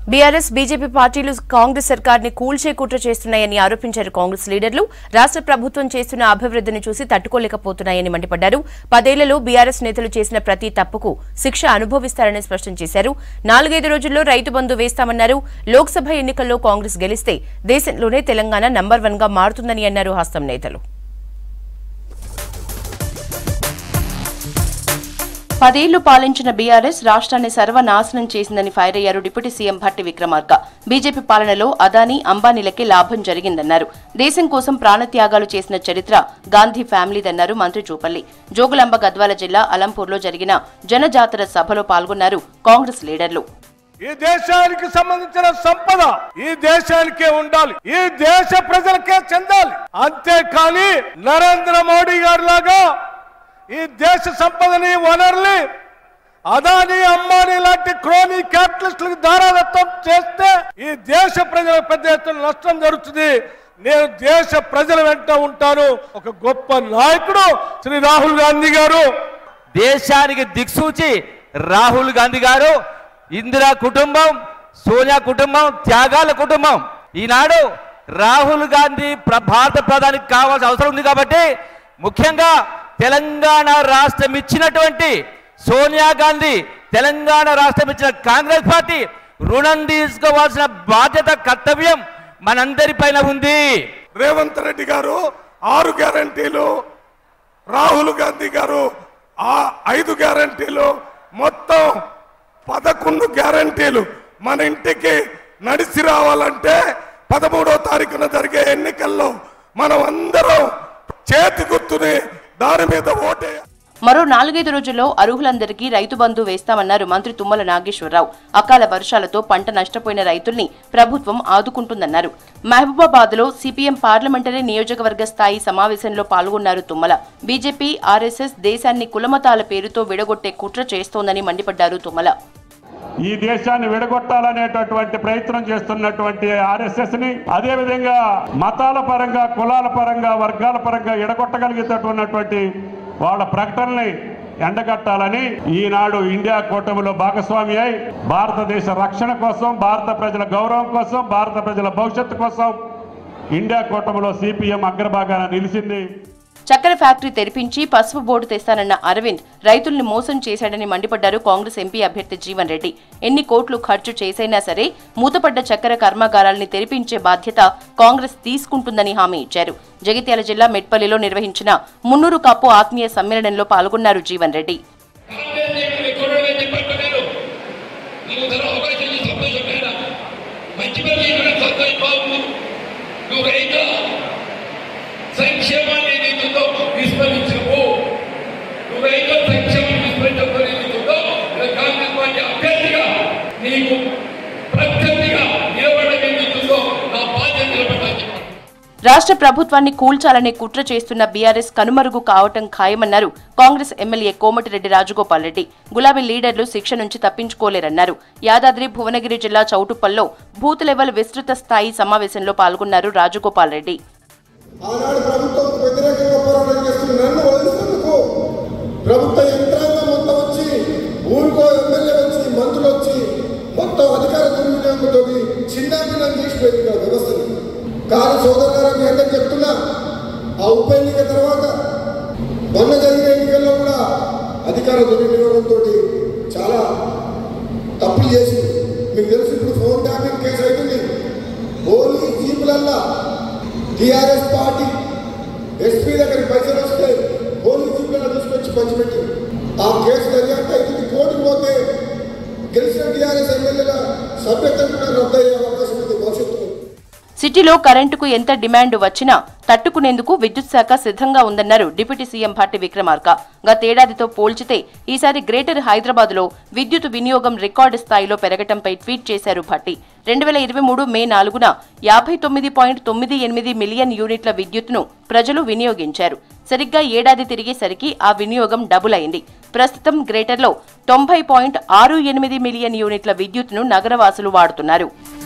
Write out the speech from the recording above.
BRS BJP పార్టీలు కాంగ్రెస్ సర్కార్ని కూల్చే కుట్ర చేస్తున్నాయని ఆరోపించారు కాంగ్రెస్ లీడర్లు రాష్ట్ర ప్రభుత్వం చేస్తున్న అభివృద్ధిని చూసి తట్టుకోలేకపోతున్నాయని మండిపడ్డారు పదేళ్లలో బీఆర్ఎస్ నేతలు చేసిన ప్రతి తప్పుకు శిక్ష అనుభవిస్తారని స్పష్టం చేశారు నాలుగైదు రోజుల్లో రైతు బంధు వేస్తామన్నారు లోక్సభ ఎన్నికల్లో కాంగ్రెస్ గెలిస్తే దేశంలోనే తెలంగాణ నంబర్ వన్ గా మారుతుందని అన్నారు హస్తం నేతలు పదేళ్లు పాలించిన బీఆర్ఎస్ రాష్ట్రాన్ని సర్వనాశనం చేసిందని ఫైర్ అయ్యారు deputy CM Bhatti Vikramarka BJP పాలనలో అదానీ అంబానీలకే లాభం జరిగిందన్నారు దేశం కోసం ప్రాణత్యాగాలు చేసిన చరిత్ర గాంధీ ఫ్యామిలీదన్నారు మంత్రి చూపల్లి జోగులాంబ గద్వాల జిల్లా అలంపూర్లో జరిగిన జనజాతర సభలో పాల్గొన్నారు కాంగ్రెస్ లీడర్లు ఈ దేశానికి సంబంధించిన సంపద ఈ దేశానికే ఉండాలి ఈ దేశ ప్రజలకే చెందాలి అంతేకాని నరేంద్ర మోడీ గారి లాగా ఈ దేశ సంపదని వనరుల్ని అదాని అంబానీ లాంటి క్రోనీ క్యాపిటలిస్టులకు దారాదత్తం చేస్తే ఈ దేశ ప్రజలకు పెద్ద ఎత్తున నష్టం జరుగుతుంది నేను దేశ ప్రజల వెంట ఉంటాను ఒక గొప్ప నాయకుడు శ్రీ రాహుల్ గాంధీ గారు దేశానికి దిక్సూచి రాహుల్ గాంధీ గారు ఇందిరా కుటుంబం సోనియా కుటుంబం త్యాగాల కుటుంబం ఈనాడు రాహుల్ గాంధీ ప్ర- భారత ప్రధానికి కావాల్సిన అవసరం ఉంది కాబట్టి ముఖ్యంగా తెలంగాణ రాష్ట్రం ఇచ్చినటువంటి సోనియా గాంధీ తెలంగాణ రాష్ట్రం ఇచ్చిన కాంగ్రెస్ పార్టీ రుణం తీసుకోవాల్సిన బాధ్యత కర్తవ్యం మనందరిపైన ఉంది రేవంత్ రెడ్డి గారు ఆరు గ్యారంటీలు రాహుల్ గాంధీ గారు ఆ ఐదు గ్యారంటీలు మొత్తం పదకొండు గ్యారంటీలు మన ఇంటికి నడిచి రావాలంటే పదమూడో తారీఖున జరిగే ఎన్నికల్లో మనం అందరం చేతి గుర్తుని దాని మీద ఓటే మరో నాలుగైదు రోజుల్లో అర్హులందరికీ రైతు బంధు వేస్తామన్నారు మంత్రి తుమ్మల నాగేశ్వరరావు అకాల వర్షాలతో పంట నష్టపోయిన రైతుల్ని ప్రభుత్వం ఆదుకుంటుందన్నారు మహబూబాబాద్ లో సిపిఎం పార్లమెంటరీ నియోజకవర్గ స్థాయి సమావేశంలో పాల్గొన్నారు తుమ్మల బీజేపీ ఆర్ఎస్ఎస్ దేశాన్ని కులమతాల పేరుతో విడగొట్టే కుట్ర చేస్తోందని మండిపడ్డారు తుమ్మల ఈ దేశాన్ని విడగొట్టాలనేటటువంటి ప్రయత్నం చేస్తున్నటువంటి ఆర్ఎస్ఎస్ ని అదే విధంగా మతాల పరంగా కులాల పరంగా వర్గాల పరంగా ఎడగొట్టగలిగేటటువంటి వాళ్ళ ప్రకటనల్ని ఎండగట్టాలని ఈనాడు ఇండియా కూటమిలో భాగస్వామి అయి భారతదేశ రక్షణ కోసం భారత ప్రజల గౌరవం కోసం భారత ప్రజల భవిష్యత్తు కోసం ఇండియా కూటమిలో సిపిఎం అగ్రభాగాన నిలిచింది చక్కెర ఫ్యాక్టరీ తెరిపించి పసుపు బోర్డు తెస్తానన్న అరవింద్ రైతుల్ని మోసం చేశాడని మండిపడ్డారు కాంగ్రెస్ ఎంపీ అభ్యర్థి జీవన్ రెడ్డి ఎన్ని కోట్లు ఖర్చు చేసైనా సరే మూతపడ్డ చక్కెర కర్మాగారాల్ని తెరిపించే బాధ్యత కాంగ్రెస్ తీసుకుంటుందని హామీ ఇచ్చారు జగిత్యాల జిల్లా మెట్పల్లిలో నిర్వహించిన మున్నూరు కాపు ఆత్మీయ సమ్మేళనంలో పాల్గొన్నారు జీవన్ రెడ్డి కాంగ్రెస్ కొనడమే చెప్పట్లేదు నీవు ధర అవకాశం సంతోషమైన మంచి పని ఇక్కడ సంతోషబాబు నువ్వు రైతుల సంక్షేమాన్ని ఏదైతుందో విస్మరించవు నువ్వు రైతుల సంక్షేమం విస్మరించడం ఏదైతుందో ఇక్కడ కాంగ్రెస్ పార్టీ అభ్యర్థిగా నీకు ప్రత్యర్థిగా నిలబడడం ఏదైతుందో నా బాధ్యత నిలబడాలని చెప్పాను రాష్ట్ర ప్రభుత్వాన్ని కూల్చాలనే కుట్ర చేస్తున్న బీఆర్ఎస్ కనుమరుగు కావటం ఖాయమన్నారు కాంగ్రెస్ ఎమ్మెల్యే కోమటిరెడ్డి రాజగోపాల్ రెడ్డి గులాబీ లీడర్లు శిక్ష నుంచి తప్పించుకోలేరన్నారు యాదాద్రి భువనగిరి జిల్లా చౌటుప్పల్లో బూత్ లెవెల్ విస్తృత స్థాయి సమావేశంలో పాల్గొన్నారు రాజగోపాల్ రెడ్డి ఆనాడు ప్రభుత్వం వ్యతిరేకంగా పోరాటం చేస్తున్న నన్ను వదిలినందుకు ప్రభుత్వ యంత్రాంగం మొత్తం వచ్చి ఊరికో ఎమ్మెల్యే వచ్చి మంత్రులు వచ్చి మొత్తం అధికార దుర్వినియోగంతో చిన్నాభిన్నం చేసిపోయింది ఆ వ్యవస్థని కానీ సోదరులారా మీ అందరికి చెప్తున్నా ఆ ఉప ఎన్నిక తర్వాత మొన్న జరిగిన ఎన్నికల్లో కూడా అధికార దుర్వినియోగంతో చాలా తప్పులు చేసింది మీకు తెలుసు ఇప్పుడు ఫోన్ ట్యాపింగ్ కేసు అవుతుంది ఓన్లీ జీపులల్లా టీఆర్ఎస్ పార్టీ ఎస్పీ దగ్గర పైసలు వస్తే పోలీస్ జీపులను తీసుకొచ్చి పంచిపెట్టి ఆ కేసు దర్యాప్తు అవుతుంది కోర్టుకు పోతే గెలిచిన టీఆర్ఎస్ ఎమ్మెల్యేల సభ్యత్వం కూడా రద్దయ్యే అవకాశం ఉంది భవిష్యత్తులో సిటీలో కరెంటుకు ఎంత డిమాండ్ వచ్చినా తట్టుకునేందుకు విద్యుత్ శాఖ సిద్ధంగా ఉందన్నారు డిప్యూటీ సీఎం భట్టి విక్రమార్క గతేడాదితో పోల్చితే ఈసారి గ్రేటర్ హైదరాబాద్ లో విద్యుత్ వినియోగం రికార్డు స్థాయిలో పెరగటంపై ట్వీట్ చేశారు భట్టి రెండు వేల ఇరవై మూడు మే నాలుగున యాభై తొమ్మిది పాయింట్ తొమ్మిది ఎనిమిది మిలియన్ యూనిట్ల విద్యుత్తును ప్రజలు వినియోగించారు సరిగ్గా ఏడాది తిరిగేసరికి ఆ వినియోగం డబుల్ అయింది ప్రస్తుతం గ్రేటర్లో తొంభై పాయింట్ ఆరు ఎనిమిది మిలియన్ యూనిట్ల విద్యుత్తును నగరవాసులు వాడుతున్నారు